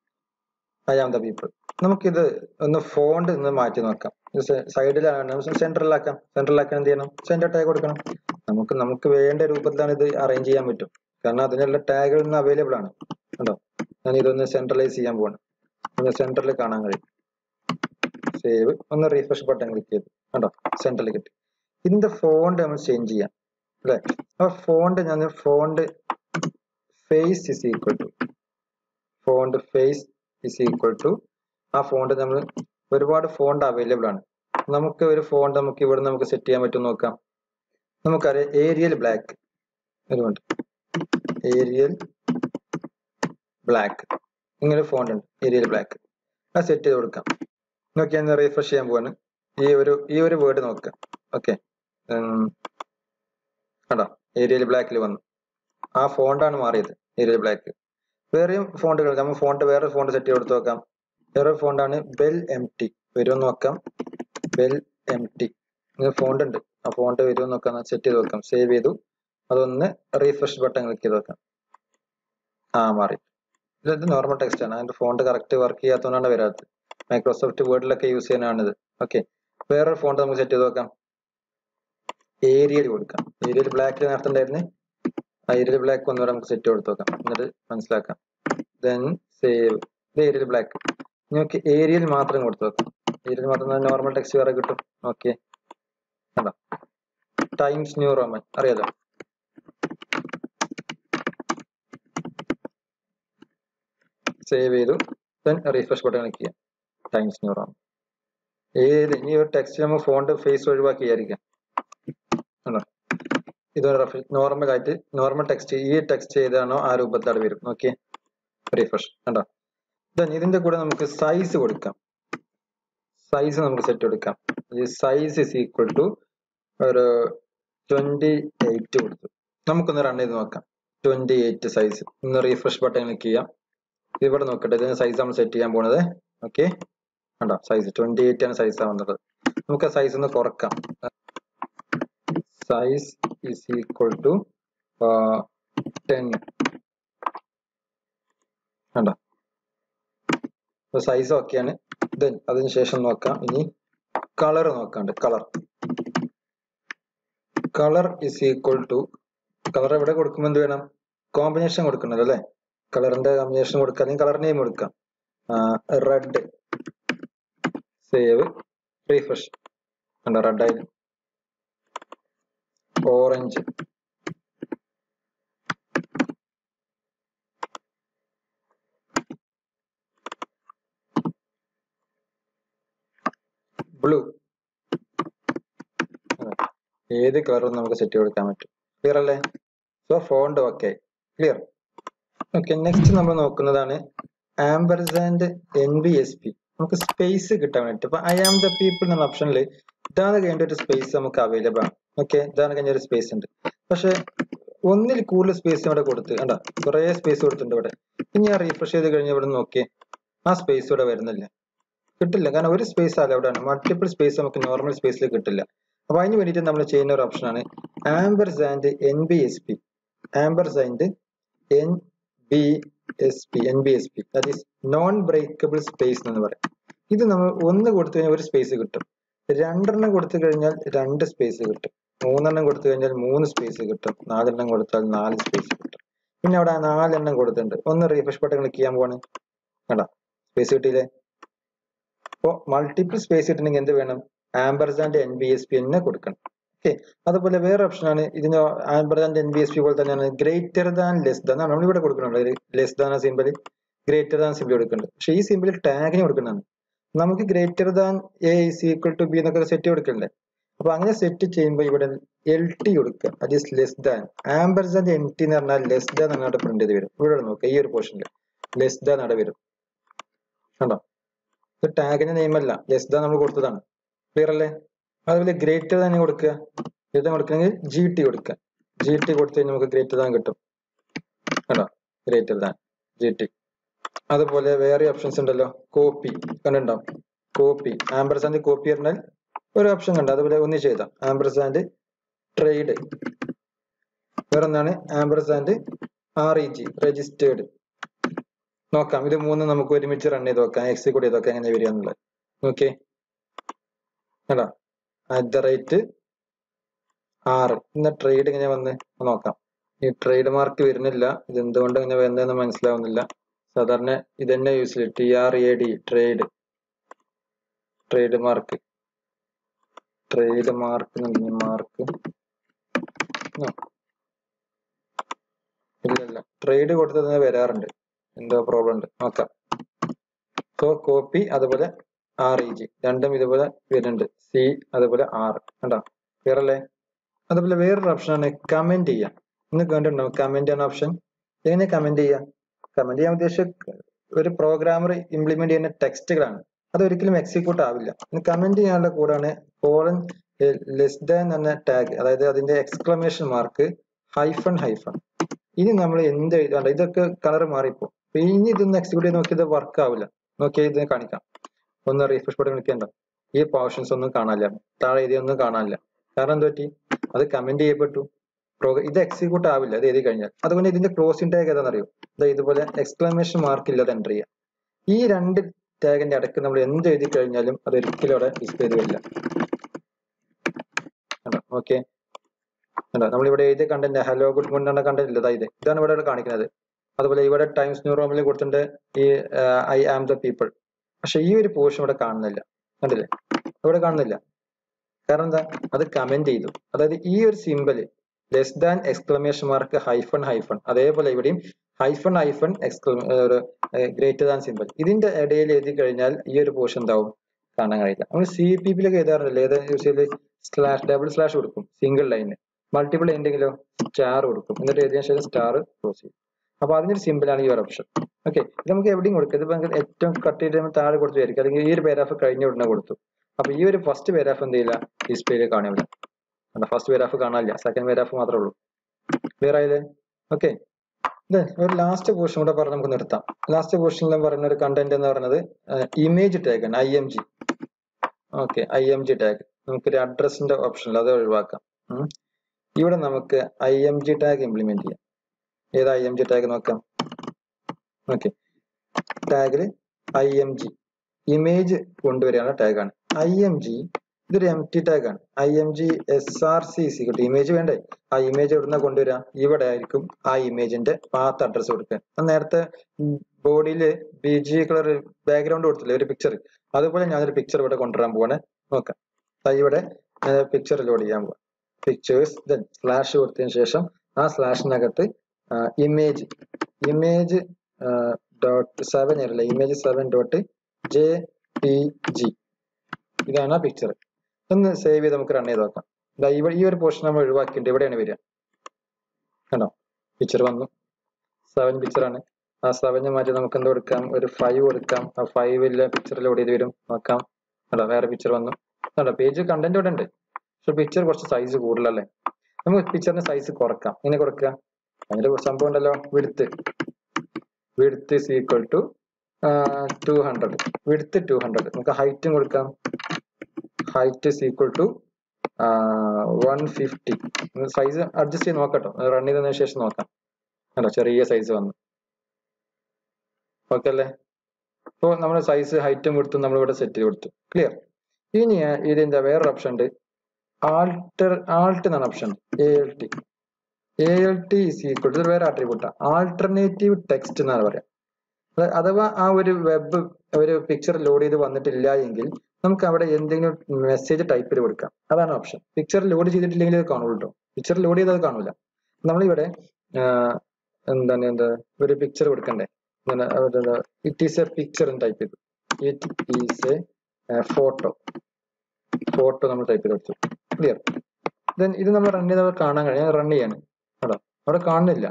ഐ ആം ദ പീപ്പിൾ നമുക്കിത് ഒന്ന് ഫോണ്ട് ഒന്ന് മാറ്റി നോക്കാം സൈഡിലാണ് സെൻട്രലാക്കാം സെൻട്രലാക്കാൻ എന്ത് ചെയ്യണം സെന്റർ ടാഗ് കൊടുക്കണം നമുക്ക് നമുക്ക് വേണ്ട രൂപത്തിലാണ് ഇത് അറേഞ്ച് ചെയ്യാൻ പറ്റും കാരണം അതിനുള്ള ടാഗുകൾ ഇന്ന് അവൈലബിൾ ആണ് കണ്ടോ ഞാൻ ഇതൊന്ന് സെൻട്രലൈസ് ചെയ്യാൻ പോവാണ് ഒന്ന് സെൻട്രലിൽ കാണാൻ കഴിയും സേവ് ഒന്ന് റീഫ്രഷ് ബട്ടൺ ക്ലിക്ക് ചെയ്തു കണ്ടോ സെൻട്രലിൽ കിട്ടി ഇതിന്റെ ഫോണ്ട് നമ്മൾ ചേഞ്ച് ചെയ്യാം അല്ലെ അപ്പൊ ഫോണ്ട് ഞാൻ font face is equal to font face is equal to ആ ഫോണ്ട് നമ്മൾ ഒരുപാട് ഫോണ്ട് അവൈലബിൾ ആണ് നമുക്ക് ഒരു ഫോണ്ട് നമുക്ക് ഇവിടെ നമുക്ക് സെറ്റ് ചെയ്യാൻ പറ്റും നോക്കാം നമുക്കറിയാം ഏരിയൽ ബ്ലാക്ക് ഒരുകൊണ്ട് ഏരിയൽ ബ്ലാക്ക് ഇങ്ങനെ ഫോണ്ട് ഉണ്ട് ഏരിയൽ ബ്ലാക്ക് അത് സെറ്റ് ചെയ്ത് കൊടുക്കാം നോക്കി ഞാൻ റീഫ്രഷ് ചെയ്യാൻ പോവാണ് ഈ ഒരു ഈ ഒരു വേർഡ് നോക്കാം ഓക്കെ കണ്ടോ ഏരിയൽ ബ്ലാക്കിൽ വന്നു ആ ഫോണ്ടാണ് മാറിയത് ഏരിയൽ ബ്ലാക്ക് വേറെയും ഫോണ്ടുകൾ നമ്മൾ ഫോണ്ട് വേറെ ഫോണ്ട് സെറ്റ് ചെയ്ത് കൊടുത്ത് നോക്കാം വേറെ ഫോണ്ടാണ് ബെൽ എം ടി വരുമെന്ന് നോക്കാം ബെൽ എം ടി ഫോണ്ട് ഉണ്ട് ആ ഫോണ്ട് വരുമെന്ന് നോക്കാം സെറ്റ് ചെയ്ത് നോക്കാം സേവ് ചെയ്തു അതൊന്ന് റീഫ്രഷ് ബട്ടൺ ക്ലിക്ക് ചെയ്ത് നോക്കാം ആ മാറി ഇത് നോർമൽ ടെക്സ്റ്റ് ആണ് അതിന്റെ ഫോണ്ട് കറക്റ്റ് വർക്ക് ചെയ്യാത്തതുകൊണ്ടാണ് വരാത്തത് മൈക്രോസോഫ്റ്റ് വേർഡിലൊക്കെ യൂസ് ചെയ്യാനാണിത് ഓക്കെ വേറൊരു ഫോണ്ട് നമുക്ക് സെറ്റ് ചെയ്ത് നോക്കാം ഏരിയൽ കൊടുക്കാം ഏരിയൽ ബ്ലാക്കിൽ നേരത്തെ ഉണ്ടായിരുന്നേ ആ ഏരിയൽ ബ്ലാക്ക് ഒന്നുകൂടെ നമുക്ക് സെറ്റ് കൊടുത്ത് നോക്കാം എന്നിട്ട് മനസ്സിലാക്കാം ദെൻ സേവ് ഇത് ഏരിയൽ ബ്ലാക്ക് നിങ്ങൾക്ക് ഏരിയൽ മാത്രം കൊടുത്തു നോക്കാം ഏരിയൽ മാത്രം നോർമൽ ടെക്സ്റ്റ് വേറെ കിട്ടും ഓക്കെ കണ്ടോ ടൈംസ് ന്യൂ റോമൻ അറിയാലോ സേവ് ചെയ്തു ദെൻ റീഫ്രഷ് ബട്ടൺ ക്ലിക്ക് ചെയ്യാം ടൈംസ് ന്യൂ റോമൻ ഏത് ഈ ഒരു ടെക്സ്റ്റ് നമ്മൾ ഫോണ്ട് ഫേസ് ഒഴിവാക്കി വിചാരിക്കാം കണ്ടോ ഇതൊരു നോർമൽ ആയിട്ട് നോർമൽ ടെക്സ്റ്റ് ഈ ടെക്സ്റ്റ് ഏതാണോ ആ രൂപത്തിൽ വരും ഓക്കെ റീഫ്രഷ് കണ്ടോ ദെൻ ഇതിന്റെ കൂടെ നമുക്ക് സൈസ് കൊടുക്കാം സൈസ് നമുക്ക് സെറ്റ് കൊടുക്കാം സൈസ് ഇസ് ഈക്വൽ ടു ഒരു ട്വന്റി എയ്റ്റ് കൊടുത്തു നമുക്കൊന്ന് റൺ ചെയ്ത് നോക്കാം ട്വന്റി എയ്റ്റ് സൈസ് ഒന്ന് റീഫ്രഷ് ബട്ടൺ ക്ലിക്ക് ചെയ്യാം ഇവിടെ നോക്കട്ടെ ഇതിന് സൈസ് നമ്മൾ സെറ്റ് ചെയ്യാൻ പോണത് ഓക്കെ കണ്ടോ സൈസ് ട്വന്റി എയ്റ്റ് ആണ് സൈസ് വന്നത് നമുക്ക് സൈസ് ഒന്ന് കുറക്കാം size is equal to ten കണ്ടോ സൈസ് ഓക്കെയാണ് ദെൻ അതിനുശേഷം നോക്കാം ഇനി കളർ നോക്കാണ്ട് colour colour is equal to colour എവിടെ കൊടുക്കുമ്പോൾ എന്ത് വേണം കോമ്പിനേഷൻ കൊടുക്കണല്ലോ അല്ലേ കളറിന്റെ കോമ്പിനേഷൻ കൊടുക്കാം അല്ലെങ്കിൽ കളർ നെയിം കൊടുക്കാം റെഡ് സേവ് റീഫ്രഷ് കണ്ടോ റെഡ് ആയി ഓറഞ്ച് ബ്ലൂ ഏത് കളറും നമുക്ക് സെറ്റ് കൊടുക്കാൻ പറ്റും ക്ലിയർ അല്ലേ so font okay clear okay next നമ്മൾ നോക്കുന്നതാണ് ampersand N B S P നമുക്ക് സ്പേസ് കിട്ടാൻ വേണ്ടിട്ട് ഇപ്പൊ ഐ ആം ദ പീപ്പിൾ എന്ന ഓപ്ഷനിൽ ഇതാണ് കഴിഞ്ഞ ഒരു സ്പേസ് നമുക്ക് അവൈലബിൾ ആണ് ഓക്കെ ഇതാണ് കഴിഞ്ഞ ഒരു സ്പേസ് ഉണ്ട് പക്ഷെ ഒന്നിൽ കൂടുതൽ സ്പേസ് ഇവിടെ കൊടുത്ത് കണ്ട കുറെ സ്പേസ് കൊടുത്തിട്ടുണ്ട് ഇവിടെ ഇനി ഞാൻ റീഫ്രഷ് ചെയ്ത് കഴിഞ്ഞ് ഇവിടെ നോക്കിയേ ആ സ്പേസ് ഇവിടെ വരുന്നില്ല കിട്ടില്ല കാരണം ഒരു സ്പേസ് അല്ല അവിടെയാണ് മൾട്ടിപ്പിൾ സ്പേസ് നമുക്ക് നോർമൽ സ്പേസിൽ കിട്ടില്ല അപ്പൊ അതിന് വേണ്ടിയിട്ട് നമ്മൾ ചെയ്യുന്ന ഒരു ഓപ്ഷനാണ് ampersand N B S P ampersand N B S P N B S P that is non breakable space എന്ന് പറയും ഇത് നമ്മൾ ഒന്ന് കൊടുത്തു കഴിഞ്ഞാൽ ഒരു സ്പേസ് കിട്ടും രണ്ടെണ്ണം കൊടുത്തു കഴിഞ്ഞാൽ രണ്ട് സ്പേസ് കിട്ടും മൂന്നെണ്ണം കൊടുത്തു കഴിഞ്ഞാൽ മൂന്ന് സ്പേസ് കിട്ടും നാലെണ്ണം കൊടുത്താൽ നാല് സ്പേസ് കിട്ടും പിന്നെ അവിടെ നാലെണ്ണം കൊടുത്തിട്ടുണ്ട് ഒന്ന് റീഫ്രഷ് ബട്ടൺ ക്ലിക്ക് ചെയ്യാൻ പോവാണ് കണ്ട സ്പേസ് കിട്ടിയില്ലേ അപ്പോൾ മൾട്ടിപ്പിൾ സ്പേസ് കിട്ടണമെങ്കിൽ എന്ത് വേണം ampersand N B S P തന്നെ കൊടുക്കണം ഓക്കെ അതുപോലെ വേറെ ഓപ്ഷനാണ് ഇതിന് ampersand N B S P പോലെ തന്നെയാണ് ഗ്രേറ്റർ ദാൻ ലെസ് ദാൻ നമ്മൾ ഇവിടെ കൊടുക്കുന്നുണ്ട് less than simple greater than simple കൊടുക്കുന്നുണ്ട് പക്ഷേ ഈ സിമ്പിൾ ടാഗിന് കൊടുക്കുന്നതാണ് നമുക്ക് greater than A is equal to B എന്നൊക്കെ സെറ്റ് കൊടുക്കണ്ടേ അപ്പൊ അങ്ങനെ സെറ്റ് ചെയ്യുമ്പോൾ ഇവിടെ എൽ ടി കൊടുക്കുക അത് is less than ampersand N T എന്ന് പറഞ്ഞാൽ ലെസ് ദാൻ എന്നാണ് പ്രിന്റ് ചെയ്ത് വരും ഇവിടെ നോക്കുക ഈ ഒരു പോർഷനിൽ ലെസ് ദാൻ അവിടെ വരും കണ്ടോ ഇത് ടാഗിന്റെ നെയിം അല്ല ലെസ് ദാൻ നമ്മൾ കൊടുത്തതാണ് ക്ലിയർ അല്ലേ അതുപോലെ ഗ്രേറ്റർ ദാൻ കൊടുക്കുക ഗ്രേറ്റർ കൊടുക്കണമെങ്കിൽ ജി ടി കൊടുക്കുക ജി ടി കൊടുത്തു കഴിഞ്ഞാൽ നമുക്ക് ഗ്രേറ്റർ ദാൻ കിട്ടും കണ്ടോ ഗ്രേറ്റർ ദാൻ ജി ടി അതുപോലെ വേറെ ഓപ്ഷൻസ് ഉണ്ടല്ലോ കോപ്പി കണ്ടുണ്ടാവും കോപ്പി ആംബർസാൻഡ് കോപ്പി പറഞ്ഞാൽ ഒരു ഓപ്ഷൻ കണ്ട അതുപോലെ ഒന്ന് ചെയ്താം ആംബർസാൻഡ് ട്രേഡ് വേറൊന്നാണ് ampersand R E G registered നോക്കാം ഇത് മൂന്ന് നമുക്ക് ഒരുമിച്ച് റൺ ചെയ്ത് നോക്കാം എക്സിക്യൂട്ട് ചെയ്ത് നോക്കാം എങ്ങനെ വരിക എന്നുള്ളത് ഓക്കെ കേട്ടോ അറ്റ് ദ റേറ്റ് ആറ് ഇന്ന് ട്രേഡ് ഇങ്ങനെ വന്ന് നോക്കാം ഈ ട്രേഡ് മാർക്ക് വരുന്നില്ല ഇത് എന്തുകൊണ്ട് ഇങ്ങനെ വരുന്നതെന്ന് മനസ്സിലാവുന്നില്ല സാധാരണ ഇത് തന്നെ യൂസ് ചെയ്യും T R A D trade trade mark trade mark mark ഇല്ല ഇല്ല ട്രേഡ് കൊടുത്തത് വരാറുണ്ട് എന്തോ പ്രോബ്ലം ഉണ്ട് നോക്കാം സോ കോപ്പി അതുപോലെ ആർ ഇ ജി രണ്ടും ഇതുപോലെ വരുന്നുണ്ട് സി അതുപോലെ ആർ കണ്ടോ ക്ലിയർ അല്ലേ അതുപോലെ വേറൊരു ഓപ്ഷനാണ് കമന്റ് ചെയ്യാം ഇന്ന് കണ്ടിട്ടുണ്ടോ കമന്റ് എന്ന ഓപ്ഷൻ എങ്ങനെ കമന്റ് ചെയ്യാം കമന്റ് ചെയ്യാൻ ഉദ്ദേശിച്ച ഒരു പ്രോഗ്രാമർ ഇംപ്ലിമെന്റ് ചെയ്യുന്ന ടെക്സ്റ്റുകളാണ് അത് ഒരിക്കലും എക്സിക്യൂട്ട് ആവില്ല കമന്റ് ചെയ്യാനുള്ള കൂടാണ് കോളൻ ലെസ് ദാൻ എന്ന ടാഗ് അതായത് അതിന്റെ എക്സ്ക്ലമേഷൻ മാർക്ക് ഹൈഫൺ ഹൈഫൺ ഇനി നമ്മൾ എന്ത് എഴുതാണ്ട് ഇതൊക്കെ കളർ മാറിപ്പോ ഇനി ഇതൊന്ന് എക്സിക്യൂട്ട് ചെയ്ത് നോക്കിയത് വർക്ക് ആവില്ല നോക്കിയാൽ ഇത് കാണിക്കാം ഒന്ന് റീഫ്രഷ് ബട്ടൺ ക്ലിക്ക് ഈ പോർഷൻസ് ഒന്നും കാണാനില്ല താഴെ എഴുതിയൊന്നും കാണാനില്ല കാരണം എന്ത് പറ്റി അത് കമന്റ് ചെയ്യപ്പെട്ടു ഇത് എക്സിക്യൂട്ട് ആവില്ല അത് എഴുതി കഴിഞ്ഞാൽ അതുകൊണ്ട് ഇതിന്റെ ക്ലോസിംഗ് ടാഗ് ഏതാണെന്നറിയോ ഇത് ഇതുപോലെ എക്സ്ക്ലമേഷൻ മാർക്ക് ഇല്ലാതെ എൻ്റർ ചെയ്യുക ഈ രണ്ട് ടാഗിന്റെ ഇടയ്ക്ക് നമ്മൾ എന്ത് എഴുതി കഴിഞ്ഞാലും അത് ഒരിക്കലും അവിടെ ഡിസ്പ്ലേ ചെയ്ത് വരില്ല ഓക്കെ നമ്മൾ ഇവിടെ എഴുതിയ കണ്ടന്റ് ഹലോ ഗുഡ് മോർണിംഗ് എന്ന കണ്ടന്റ് ഇല്ല ഇത് ഇതാണ് ഇവിടെ കാണിക്കുന്നത് അതുപോലെ ഇവിടെ ടൈംസ് ന്യൂ റോമിൽ കൊടുത്തിട്ടുണ്ട് ഈ ഐ ആം ദ പീപ്പിൾ പക്ഷെ ഈ ഒരു പോർഷൻ ഇവിടെ കാണുന്നില്ല കണ്ടില്ലേ ഇവിടെ കാണുന്നില്ല കാരണം എന്താ അത് കമന്റ് ചെയ്തു അതായത് ഈ ഒരു symbol less than exclamation mark hyphen hyphen അതേപോലെ ഇവിടെയും ഹൈഫൺ ഹൈഫൺ എക്സ്ക്ലമ ഒരു ഗ്രേറ്റർ ദാൻ സിമ്പിൾ ഇതിന്റെ ഇടയിൽ എഴുതി കഴിഞ്ഞാൽ ഈ ഒരു പോർഷൻ എന്താവും കാണാൻ കഴിയില്ല നമ്മൾ സി പി പിയിലൊക്കെ എഴുതാറില്ല ഏത് യൂസ് ചെയ്ത് സ്ലാഷ് ഡബിൾ സ്ലാഷ് കൊടുക്കും സിംഗിൾ ലൈന് മൾട്ടിപ്പിൾ ഉണ്ടെങ്കിലോ സ്റ്റാർ കൊടുക്കും എന്നിട്ട് എഴുതിയ ശേഷം സ്റ്റാർ ക്ലോസ് ചെയ്യും അപ്പൊ അതിനൊരു സിമ്പിൾ ആണ് ഈ ഒരു ഓപ്ഷൻ ഓക്കെ ഇത് നമുക്ക് എവിടെയും കൊടുക്കാം ഇതിപ്പോ ഏറ്റവും കട്ട് ചെയ്ത് താഴെ കൊടുത്തായിരിക്കും അല്ലെങ്കിൽ ഈ ഒരു പാരാഫ് കഴിഞ്ഞ ഉടനെ കൊടുത്തു അപ്പൊ ഈ ഒരു ഫസ്റ്റ് പാരാഫ് എന്ത് ചെയ്യില്ല ഡിസ്പ്ലേയിൽ കാണില്ല ഫസ്റ്റ് പാരാഫ് കാണാനില്ല സെക്കൻഡ് പാരാഫ് മാത്രമേ ഉള്ളൂ ക്ലിയർ ആയത് ഓക്കെ Then ഒരു ലാസ്റ്റ് പോർഷൻ കൂടെ പറഞ്ഞ് നമുക്ക് നിർത്താം ലാസ്റ്റ് പോർഷനിൽ പറയുന്ന ഒരു കണ്ടന്റ് എന്ന് പറയുന്നത് ഇമേജ് ടാഗ് ആണ് I M G okay I M G tag നമുക്കൊരു അഡ്രസ്സിന്റെ ഓപ്ഷനിൽ അത് ഒഴിവാക്കാം ഉം. ഇവിടെ നമുക്ക് I M G tag implement ചെയ്യാം ഏത് ഐ എം ജി ടാഗ് നോക്കാം ഓക്കെ ടാഗിൽ ഐ എം ജി ഇമേജ് കൊണ്ടുവരികയാണ് ടാഗാണ് ഐ എം ജി ഇതൊരു എം ടി ടാഗ് ആണ് I M G S R C C കിട്ടും ഇമേജ് വേണ്ടേ ആ ഇമേജ് എവിടുന്ന കൊണ്ടുവരിക ഇവിടെ ആയിരിക്കും ആ ഇമേജിന്റെ പാത്ത് അഡ്രസ് കൊടുക്കുക ഞാൻ നേരത്തെ ബോഡിയിൽ ബി ജി കളർ ബാക്ക്ഗ്രൗണ്ട് കൊടുത്തില്ലേ ഒരു പിക്ചർ അതുപോലെ ഞാനൊരു പിക്ചർ ഇവിടെ കൊണ്ടുവരാൻ പോവാണ് നോക്കാം ദാ ഇവിടെ പിക്ചർ ലോഡ് ചെയ്യാൻ പോവാം പിക്ചേഴ്സ് ദെൻ സ്ലാഷ് കൊടുത്തതിന് ശേഷം ആ സ്ലാഷിനകത്ത് ഇമേജ് ഇമേജ് ഡോട്ട് സെവൻ അല്ല image seven dot J P G ഇതാണ് ആ പിക്ചർ ഒന്ന് സേവ് ചെയ്ത് നമുക്ക് റൺ ചെയ്ത് നോക്കാം ദാ ഇവിടെ ഈ ഒരു പോർഷൻ നമ്മൾ ഒഴിവാക്കിയിട്ട് ഇവിടെയാണ് വരിക കണ്ടോ പിക്ചർ വന്നു സെവൻ പിക്ചർ ആണ് ആ സെവന് മാറ്റി നമുക്ക് എന്ത് കൊടുക്കാം ഒരു ഫൈവ് കൊടുക്കാം ആ ഫൈവിലെ പിക്ചർ ലോഡ് ചെയ്ത് വരും നോക്കാം കണ്ടോ വേറെ പിക്ചർ വന്നു കണ്ടോ പേജ് കണ്ടന്റ് ഇവിടെ ഉണ്ട് പക്ഷെ പിക്ചർ കുറച്ച് സൈസ് കൂടുതലല്ലേ നമുക്ക് പിക്ചറിന്റെ സൈസ് കുറക്കാം ഇങ്ങനെ കൊടുക്കുക അതിന്റെ ഒരു സംഭവം ഉണ്ടല്ലോ width width is equal to two hundred width two hundred നമുക്ക് ഹൈറ്റും കൊടുക്കാം height is equal to one fifty size adjust ചെയ്ത് നോക്കട്ടോ റൺ ചെയ്തതിനു ശേഷം നോക്കാം കണ്ടോ ചെറിയ സൈസ് വന്നു ഓക്കെ അല്ലേ ഇപ്പോൾ നമ്മൾ സൈസ് ഹൈറ്റും കൊടുത്തു നമ്മൾ ഇവിടെ സെറ്റ് ചെയ്ത് കൊടുത്തു ക്ലിയർ ഇനി ഇതിന്റെ വേറൊരു ഓപ്ഷൻ ഉണ്ട് ആൾട്ടർ ആൾട്ട് എന്നാണ് option A L T A L T is equal to വേറെ ആട്രിബ്യൂട്ടാണ് ആൾട്ടർനേറ്റീവ് ടെക്സ്റ്റ് എന്നാണ് പറയാം അത് അഥവാ ആ ഒരു വെബ് ഒരു പിക്ചർ ലോഡ് ചെയ്ത് വന്നിട്ടില്ല എങ്കിൽ നമുക്ക് അവിടെ എന്തെങ്കിലും മെസ്സേജ് ടൈപ്പ് ചെയ്ത് കൊടുക്കാം അതാണ് ഓപ്ഷൻ പിക്ചർ ലോഡ് ചെയ്തിട്ടില്ലെങ്കിൽ അത് കാണുള്ളൂ കേട്ടോ പിക്ചർ ലോഡ് ചെയ്തത് കാണില്ല നമ്മളിവിടെ ആഹ് എന്താണ് എന്താ ഒരു പിക്ചർ കൊടുക്കണ്ടേ ഇറ്റ് ഈസ് എ പിക്ചർ എന്ന് ടൈപ്പ് ചെയ്തു it is a photo photo നമ്മൾ ടൈപ്പ് ചെയ്ത് കൊടുത്തു ക്ലിയർ ദെൻ ഇത് നമ്മൾ റൺ ചെയ്തവർ കാണാൻ കഴിയും റൺ ചെയ്യാണ് കേട്ടോ അവിടെ കാണുന്നില്ല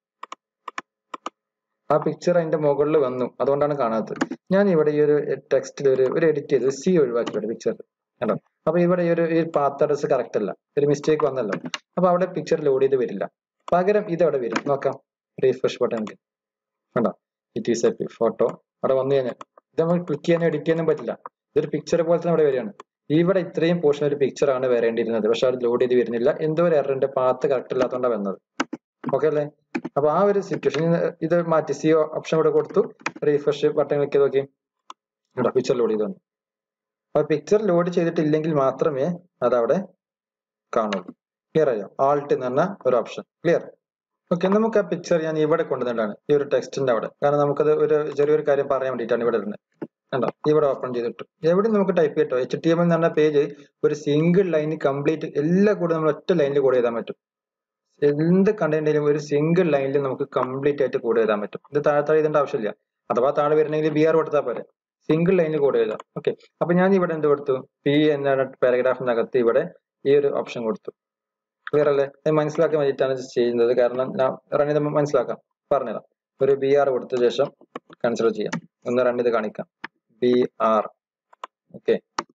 ആ പിക്ചർ അതിന്റെ മുകളിൽ വന്നു അതുകൊണ്ടാണ് കാണാത്തത് ഞാൻ ഇവിടെ ഈ ഒരു ടെക്സ്റ്റിൽ ഒരു ഒരു എഡിറ്റ് ചെയ്ത് സി ഒഴിവാക്കി പിക്ചർ കേട്ടോ അപ്പൊ ഇവിടെ ഈ ഒരു ഈ പാത്ത് അഡ്രസ് കറക്റ്റ് അല്ല ഒരു മിസ്റ്റേക്ക് വന്നല്ലോ അപ്പൊ അവിടെ പിക്ചർ ലോഡ് ചെയ്ത് വരില്ല പകരം ഇത് അവിടെ വരും നോക്കാം റീഫ്രഷ് ബട്ടൺ കണ്ടോ ഇറ്റ് ഈസ് എ ഫോട്ടോ അവിടെ വന്നു കഴിഞ്ഞാൽ ഇത് നമ്മൾ ക്ലിക്ക് ചെയ്യാനും എഡിറ്റ് ചെയ്യാനും പറ്റില്ല ഇതൊരു പിക്ചർ പോലെ തന്നെ അവിടെ വരികയാണ് ഇവിടെ ഇത്രയും പോർഷൻ ഒരു പിക്ചർ ആണ് വരേണ്ടിയിരുന്നത് പക്ഷെ അത് ലോഡ് ചെയ്ത് വരുന്നില്ല എന്തോ ഒരു എററിന്റെ പാത്ത് കറക്റ്റ് അല്ലാത്തതുകൊണ്ടാണ് വന്നത് ഓക്കെ അല്ലേ അപ്പൊ ആ ഒരു സിറ്റുവേഷൻ ഇത് മാറ്റി സി ഓപ്ഷൻ ഇവിടെ കൊടുത്തു റീഫ്രഷ് ബട്ടൺ ക്ലിക്ക് ചെയ്ത് നോക്കി ഇവിടെ പിക്ചർ ലോഡ് ചെയ്ത് വന്നു അപ്പൊ പിക്ചർ ലോഡ് ചെയ്തിട്ടില്ലെങ്കിൽ മാത്രമേ അത് അവിടെ കാണുള്ളൂ ക്ലിയർ ആയോ ആൾട്ട് എന്ന് പറഞ്ഞ ഒരു ഓപ്ഷൻ ക്ലിയർ ഓക്കെ നമുക്ക് ആ പിക്ചർ ഞാൻ ഇവിടെ കൊണ്ടുവന്നിട്ടാണ് ഈ ഒരു ടെക്സ്റ്റിന്റെ അവിടെ കാരണം നമുക്കത് ഒരു ചെറിയൊരു കാര്യം പറയാൻ വേണ്ടിയിട്ടാണ് ഇവിടെ ഇരുന്നത് കണ്ടോ ഇവിടെ ഓപ്പൺ ചെയ്തിട്ടു എവിടെ നമുക്ക് ടൈപ്പ് ചെയ്തിട്ടോ എച്ച് ടി എം എന്ന് പറഞ്ഞ പേജ് ഒരു സിംഗിൾ ലൈൻ കംപ്ലീറ്റ് എല്ലാം കൂടെ നമ്മൾ ഒറ്റ ലൈനിൽ കൂടെ എഴുതാൻ പറ്റും എന്ത് കണ്ടന്റിലും ഒരു സിംഗിൾ ലൈനിൽ നമുക്ക് കംപ്ലീറ്റ് ആയിട്ട് കൂടെ എഴുതാൻ പറ്റും ഇത് താഴെ താഴെ എഴുതേണ്ട ആവശ്യമില്ല അഥവാ താഴെ വരുന്നെങ്കിൽ ബി ആർ കൊടുത്താൽ പോരെ സിംഗിൾ ലൈനിൽ കൂടെ എഴുതാം ഓക്കെ അപ്പൊ ഞാൻ ഇവിടെ എന്ത് കൊടുത്തു പി എന്ന പാരഗ്രാഫിനകത്ത് ഇവിടെ ഈ ഒരു ഓപ്ഷൻ കൊടുത്തു ക്ലിയർ അല്ലേ അത് മനസ്സിലാക്കാൻ വേണ്ടിയിട്ടാണ് ഇത് ചെയ്യുന്നത് കാരണം ഞാൻ റൺ ചെയ്ത് മനസ്സിലാക്കാം പറഞ്ഞുതരാം ഒരു ബി ആർ കൊടുത്ത ശേഷം കൺസിഡർ ചെയ്യാം ഒന്ന് റൺ ചെയ്ത് കാണിക്കാം ബി ആർ ഓക്കെ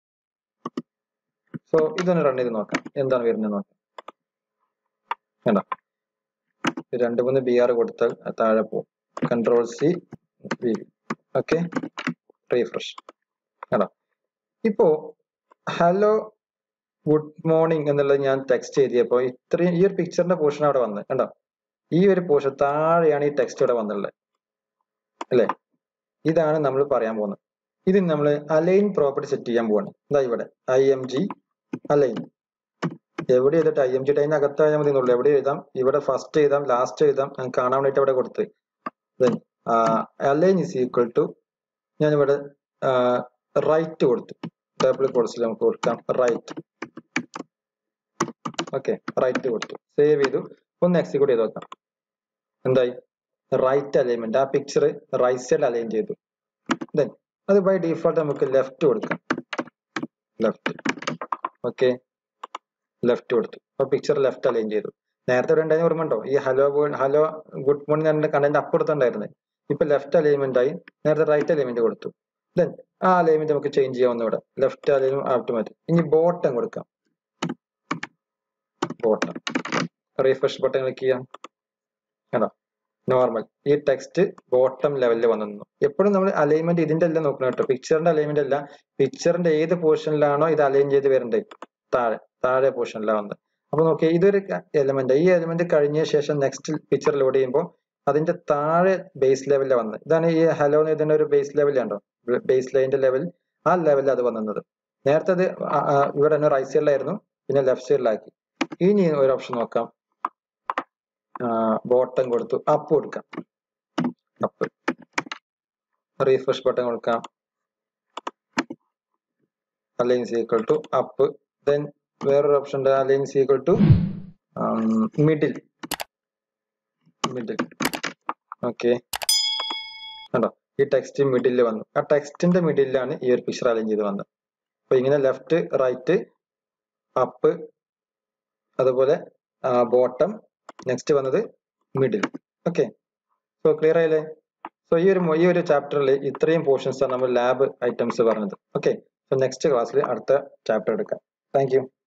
സോ ഇതൊന്ന് റൺ ചെയ്ത് നോക്കാം എന്താണ് വരുന്നത് നോക്കാം വേണ്ട രണ്ട് മൂന്ന് ബി ആർ കൊടുത്താൽ അത് താഴെ പോകും control C V okay refresh കേട്ടോ ഇപ്പോ ഹലോ ഗുഡ് മോർണിംഗ് എന്നുള്ളത് ഞാൻ ടെക്സ്റ്റ് എഴുതിയപ്പോൾ ഇത്രയും ഈ ഒരു പിക്ചറിന്റെ പോർഷൻ അവിടെ വന്നത് കണ്ടോ ഈ ഒരു പോർഷൻ താഴെയാണ് ഈ ടെക്സ്റ്റ് ഇവിടെ വന്നുള്ളത് അല്ലേ ഇതാണ് നമ്മൾ പറയാൻ പോകുന്നത് ഇത് നമ്മൾ അലൈൻ പ്രോപ്പർട്ടി സെറ്റ് ചെയ്യാൻ പോവാണ് ഇതാ ഇവിടെ ഐ എം ജി അലൈൻ എവിടെ എഴുതിട്ട് ഐ എം ജി ടൈമിന് അകത്തായാൽ മതി എന്നുള്ളൂ എവിടെ എഴുതാം ഇവിടെ ഫസ്റ്റ് എഴുതാം ലാസ്റ്റ് എഴുതാം ഞാൻ കാണാൻ വേണ്ടിയിട്ട് ഇവിടെ കൊടുത്ത് then align is equal to ഞാനിവിടെ റൈറ്റ് കൊടുത്തു ടേബിൾ കോഴ്സിൽ നമുക്ക് കൊടുക്കാം റൈറ്റ് ഓക്കെ റൈറ്റ് കൊടുത്തു സേവ് ചെയ്തു ഒന്ന് എക്സിക്യൂട്ട് ചെയ്ത് നോക്കാം എന്തായി റൈറ്റ് അലൈൻമെന്റ് ആ പിക്ചർ റൈറ്റ് സൈഡ് അലൈൻ ചെയ്തു ദെൻ അത് ബൈ ഡീഫോൾട്ട് നമുക്ക് ലെഫ്റ്റ് കൊടുക്കാം ലെഫ്റ്റ് ഓക്കെ ലെഫ്റ്റ് കൊടുത്തു അപ്പൊ പിക്ചർ ലെഫ്റ്റ് അലൈൻ ചെയ്തു നേരത്തെ ഇവിടെ ഉണ്ടായിരുന്ന ഓർമ്മ ഉണ്ടോ ഈ ഹലോ ഹലോ ഗുഡ് മോർണിംഗ് എന്ന കണ്ടന്റ് അപ്പുറത്തുണ്ടായിരുന്നത് ഇപ്പൊ ലെഫ്റ്റ് അലൈൻമെന്റ് ആയി നേരത്തെ റൈറ്റ് അലൈൻമെന്റ് കൊടുത്തു ദെൻ ആ അലൈൻമെന്റ് നമുക്ക് ചേഞ്ച് ചെയ്യാവുന്ന ഇവിടെ ലെഫ്റ്റ് അലൈൻ ഓട്ടോമാറ്റിക് ഇനി ബോട്ടം കൊടുക്കാം ബോട്ടം റീഫ്രഷ് ബട്ടൺ ക്ലിക്ക് ചെയ്യാം കണ്ടോ നോർമൽ ഈ ടെക്സ്റ്റ് ബോട്ടം ലെവലിൽ വന്നു നിന്നു എപ്പോഴും നമ്മൾ അലൈൻമെന്റ് ഇതിന്റെ അല്ല നോക്കണം കേട്ടോ പിക്ചറിന്റെ അലൈൻമെന്റ് അല്ല പിക്ചറിന്റെ ഏത് പൊസിഷനിലാണോ ഇത് അലൈൻ ചെയ്ത് വരേണ്ടത് താഴെ താഴെ പൊസിഷനിലാണ് വന്നത് അപ്പൊ നോക്കിയേ ഇതൊരു എലമെന്റ് ഈ എലമെന്റ് കഴിഞ്ഞ ശേഷം നെക്സ്റ്റ് പിക്ചർ ലോഡ് ചെയ്യുമ്പോൾ അതിന്റെ താഴെ ബേസ് ലെവലിലാണ് വന്നത് ഇതാണ് ഈ ഹലോ എന്ന് ഇതിന്റെ ഒരു ബേസ് ലെവലുണ്ടോ ബേസ് ലൈനിന്റെ ലെവൽ ആ ലെവലിൽ അത് വന്നത് നേരത്തെ അത് ആ- ആ ഇവിടെ തന്നെ റൈറ്റ് സൈഡിലായിരുന്നു പിന്നെ ലെഫ്റ്റ് സൈഡിലാക്കി ഇനി ഒരു ഓപ്ഷൻ നോക്കാം ബോട്ടം കൊടുത്തു അപ്പ് കൊടുക്കാം അപ്പ് റീഫ്രഷ് ബട്ടൺ കൊടുക്കാം align equal to up then വേറൊരു ഓപ്ഷൻ ഉണ്ട് align equal to middle middle okay കണ്ടോ ഈ ടെക്സ്റ്റ് മിഡിൽ വന്നു ആ ടെക്സ്റ്റിന്റെ മിഡിലാണ് ഈ ഒരു പിക്ചർ അലൈൻ ചെയ്ത് വന്നത് അപ്പൊ ഇങ്ങനെ ലെഫ്റ്റ് റൈറ്റ് അപ്പ് അതുപോലെ ബോട്ടം നെക്സ്റ്റ് വന്നത് മിഡിൽ ഓക്കെ സോ ക്ലിയർ ആയില്ലേ സോ ഈ ഒരു മൊ- ഈ ഒരു ചാപ്റ്ററിൽ ഇത്രയും പോർഷൻസ് ആണ് നമ്മൾ ലാബ് ഐറ്റംസ് പറഞ്ഞത് ഓക്കെ സോ നെക്സ്റ്റ് ക്ലാസ്സിൽ അടുത്ത ചാപ്റ്റർ എടുക്കാം താങ്ക് യു